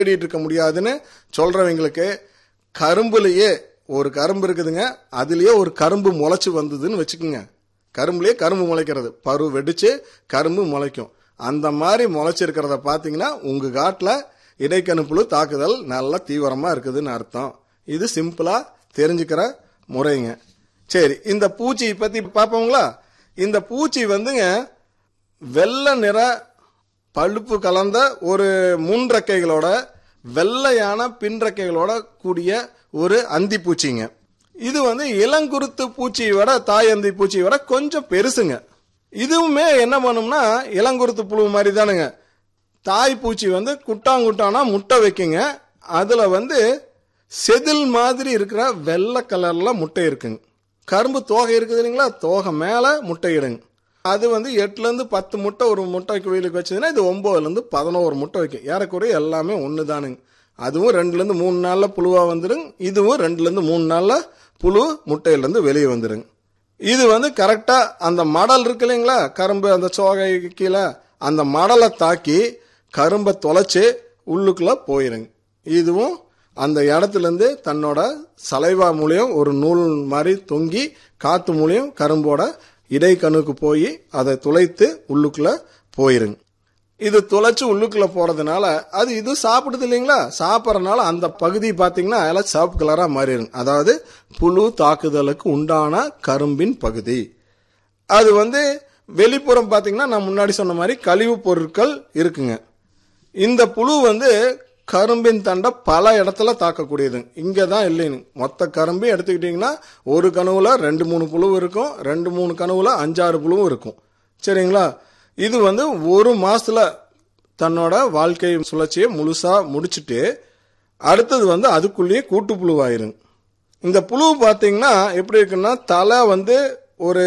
தேடிட்டு இருக்க முடியாதுன்னு சொல்றவங்களுக்கு கரும்புலயே ஒரு கரும்பு இருக்குதுங்க அதுலயே ஒரு கரும்பு முளைச்சு வந்ததுன்னு வச்சுக்கோங்க கரும்புலயே கரும்பு முளைக்கிறது பரு வெடிச்சு கரும்பு முளைக்கும் அந்த மாதிரி முளைச்சிருக்கிறத பார்த்தீங்கன்னா உங்க காட்டில் இடைக்கணுப்புழு தாக்குதல் நல்லா தீவிரமா இருக்குதுன்னு அர்த்தம் இது சிம்பிளா தெரிஞ்சுக்கிற முறைங்க சரி இந்த பூச்சி பத்தி பார்ப்போங்களா இந்த பூச்சி வந்துங்க வெள்ளை நிற பழுப்பு கலந்த ஒரு முன்ரெக்கைகளோட வெள்ளையான பின்ரெக்கைகளோட கூடிய ஒரு அந்தி பூச்சிங்க இது வந்து இளங்குருத்து பூச்சியை விட தாய் அந்தி பூச்சியை விட கொஞ்சம் பெருசுங்க இதுவுமே என்ன பண்ணும்னா இளங்குருத்து புழு மாதிரி தானுங்க தாய் பூச்சி வந்து குட்டாங்குட்டானா முட்டை வைக்குங்க அதுல வந்து செதில் மாதிரி இருக்கிற வெள்ளை கலர்ல முட்டை இருக்குங்க கரும்பு தோகை இருக்குது இல்லைங்களா தோகை மேல முட்டை இடுங்க அது வந்து எட்டுல இருந்து பத்து முட்டை ஒரு முட்டை குயிலுக்கு வச்சதுன்னா இது ஒன்பதுல இருந்து பதினோரு முட்டை வைக்கும் ஏறக்குறைய எல்லாமே ஒன்று தானுங்க அதுவும் ரெண்டுல இருந்து மூணு நாள்ல புழுவா வந்துருங்க இதுவும் ரெண்டுல இருந்து மூணு நாள்ல புழு முட்டையில இருந்து வெளியே வந்துருங்க இது வந்து கரெக்டா அந்த மடல் இருக்கு இல்லைங்களா கரும்பு அந்த சோகை கீழே அந்த மடலை தாக்கி கரும்பை தொலைச்சு உள்ளுக்குள்ள போயிருங்க இதுவும் அந்த இடத்துல இருந்து தன்னோட சலைவா மூலியம் ஒரு நூல் மாதிரி தொங்கி காத்து மூலியம் கரும்போட இடைக்கணுக்கு போய் அதை துளைத்து உள்ளுக்குள்ள போயிருங்க இது துளைச்சு உள்ளுக்குள்ள போறதுனால அது இது சாப்பிடுது இல்லைங்களா சாப்பிட்றதுனால அந்த பகுதி பார்த்தீங்கன்னா அதெல்லாம் சிவப்பு கலரா மாறிடும் அதாவது புழு தாக்குதலுக்கு உண்டான கரும்பின் பகுதி அது வந்து வெளிப்புறம் பார்த்தீங்கன்னா நான் முன்னாடி சொன்ன மாதிரி கழிவுப் பொருட்கள் இருக்குங்க இந்த புழு வந்து கரும்பின் தண்டை பல இடத்துல தாக்கக்கூடியது இங்கே தான் இல்லைன்னு மொத்த கரும்பு எடுத்துக்கிட்டிங்கன்னா ஒரு கனவுல ரெண்டு மூணு புழு இருக்கும் ரெண்டு மூணு கனவுல அஞ்சாறு புழுவும் இருக்கும் சரிங்களா இது வந்து ஒரு மாசத்துல தன்னோட வாழ்க்கை சுழற்சியை முழுசா முடிச்சுட்டு அடுத்தது வந்து அதுக்குள்ளேயே கூட்டு புழுவாயிருங்க இந்த புழு பார்த்தீங்கன்னா எப்படி இருக்குன்னா தலை வந்து ஒரு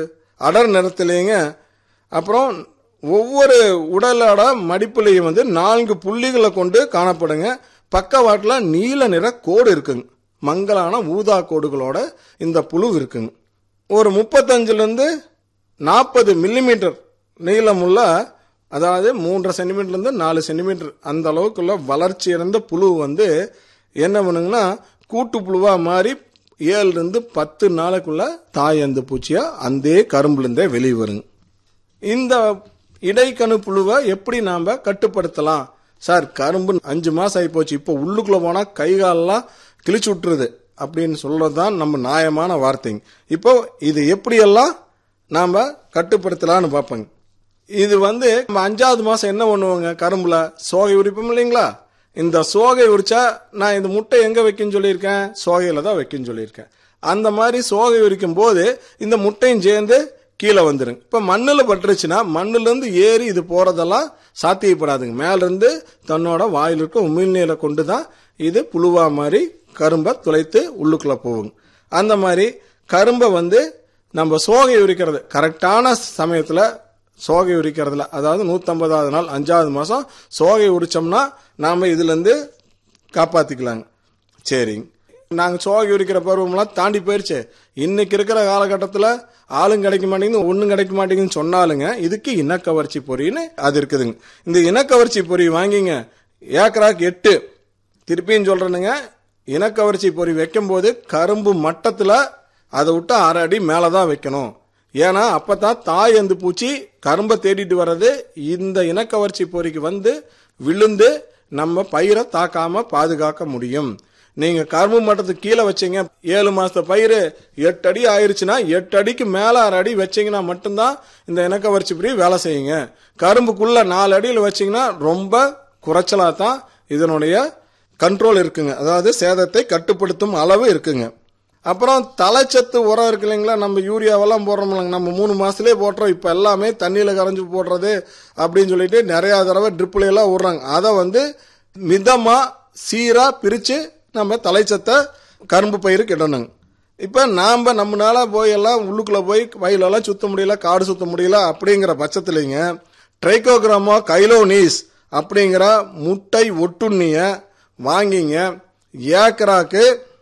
அடர் நிறத்துலேங்க அப்புறம் ஒவ்வொரு உடலோட மடிப்புலையும் வந்து நான்கு புள்ளிகளை கொண்டு காணப்படுங்க பக்கவாட்டில் நீல நிற கோடு இருக்குங்க மங்கலான ஊதா கோடுகளோட இந்த புழு இருக்குங்க ஒரு முப்பத்தஞ்சுலேருந்து நாற்பது மில்லிமீட்டர் நீளமுள்ள அதாவது மூன்றரை சென்டிமீட்டர்லேருந்து நாலு சென்டிமீட்டர் அந்த அளவுக்குள்ள வளர்ச்சி இறந்த புழு வந்து என்ன பண்ணுங்கன்னா கூட்டு புழுவா மாறி ஏழுலேருந்து பத்து நாளைக்குள்ள தாய் அந்த பூச்சியா அந்த கரும்புலேருந்தே வெளியே வருங்க இந்த இடைக்கணு புழுவை எப்படி நாம கட்டுப்படுத்தலாம் சார் கரும்பு அஞ்சு மாசம் ஆகி போச்சு இப்போ உள்ளுக்குள்ள போனா கை காலெல்லாம் கிழிச்சு விட்டுருது அப்படின்னு சொல்றதுதான் நம்ம நியாயமான வார்த்தைங்க இப்போ இது எப்படியெல்லாம் நாம கட்டுப்படுத்தலாம்னு பார்ப்போங்க இது வந்து நம்ம அஞ்சாவது மாசம் என்ன பண்ணுவோங்க கரும்புல சோகை உரிப்போம் இல்லைங்களா இந்த சோகை உரிச்சா நான் இந்த முட்டை எங்க வைக்கன்னு சொல்லியிருக்கேன் சோகையில தான் வைக்கன்னு சொல்லியிருக்கேன் அந்த மாதிரி சோகை உரிக்கும் போது இந்த முட்டையும் சேர்ந்து கீழே வந்துருங்க இப்ப மண்ணுல பட்டுருச்சுன்னா மண்ணுல இருந்து ஏறி இது போறதெல்லாம் சாத்தியப்படாதுங்க மேல இருந்து தன்னோட வாயில் இருக்க உமிழ்நீரை கொண்டு தான் இது புழுவா மாதிரி கரும்பை துளைத்து உள்ளுக்குள்ள போகுங்க அந்த மாதிரி கரும்பை வந்து நம்ம சோகை உரிக்கிறது கரெக்டான சமயத்துல சோகை உரிக்கிறதுல அதாவது நூத்தம்பதாவது நாள் அஞ்சாவது மாசம் சோகை உரிச்சோம்னா நாம இதுல இருந்து காப்பாத்திக்கலாங்க சரிங்க நாங்க சோகை உரிக்கிற பருவம்லாம் தாண்டி போயிருச்சு இன்னைக்கு இருக்கிற காலகட்டத்தில் ஆளும் கிடைக்க மாட்டேங்குது ஒன்றும் கிடைக்க மாட்டேங்குதுன்னு சொன்னாலுங்க இதுக்கு இனக்கவர்ச்சி பொறின்னு அது இருக்குதுங்க இந்த இனக்கவர்ச்சி பொறி வாங்கிங்க ஏக்கராக்கு எட்டு திருப்பியும் சொல்றேனுங்க இனக்கவர்ச்சி பொறி வைக்கும்போது கரும்பு மட்டத்தில் அதை விட்டு அரை அடி மேலே தான் வைக்கணும் ஏன்னா அப்பதான் தாய் அந்த பூச்சி கரும்பை தேடிட்டு வர்றது இந்த இனக்கவர்ச்சி பொறிக்கு வந்து விழுந்து நம்ம பயிரை தாக்காம பாதுகாக்க முடியும் நீங்க கரும்பு மட்டத்துக்கு கீழே வச்சீங்க ஏழு மாசத்து பயிர் எட்டு அடி ஆயிருச்சுன்னா எட்டு அடிக்கு மேல அரை அடி வச்சீங்கன்னா மட்டும்தான் இந்த இனக்கவர்ச்சி பொறி வேலை செய்யுங்க கரும்புக்குள்ள நாலு அடியில் வச்சீங்கன்னா ரொம்ப குறைச்சலா தான் இதனுடைய கண்ட்ரோல் இருக்குங்க அதாவது சேதத்தை கட்டுப்படுத்தும் அளவு இருக்குங்க அப்புறம் தலைச்சத்து உரம் இருக்கு இல்லைங்களா நம்ம யூரியாவெல்லாம் போடுறோம் இல்லைங்க நம்ம மூணு மாசத்துலயே போடுறோம் இப்ப எல்லாமே தண்ணியில கரைஞ்சு போடுறது அப்படின்னு சொல்லிட்டு நிறைய தடவை ட்ரிப்புல எல்லாம் விடுறாங்க அதை வந்து மிதமா சீரா பிரிச்சு நம்ம தலைச்சத்தை கரும்பு பயிருக்கு இடணுங்க இப்ப நாம நம்மளால போய் எல்லாம் உள்ளுக்குள்ள போய் வயலெல்லாம் சுத்த முடியல காடு சுத்த முடியல அப்படிங்கிற பட்சத்துலங்க ட்ரைகோகிராமோ கைலோனீஸ் அப்படிங்கிற முட்டை ஒட்டுண்ணிய வாங்கிங்க ஏக்கராக்கு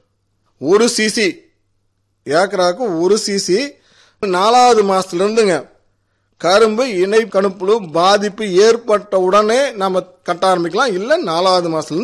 ஒரு சிசி ஏக்கராக்கு ஒரு சிசி நாலாவது மாசத்துல இருந்துங்க கரும்பு இணை கணுப்புழு பாதிப்பு ஏற்பட்ட உடனே நம்ம கட்ட ஆரம்பிக்கலாம் இல்ல நாலாவது மாசத்துல இருந்து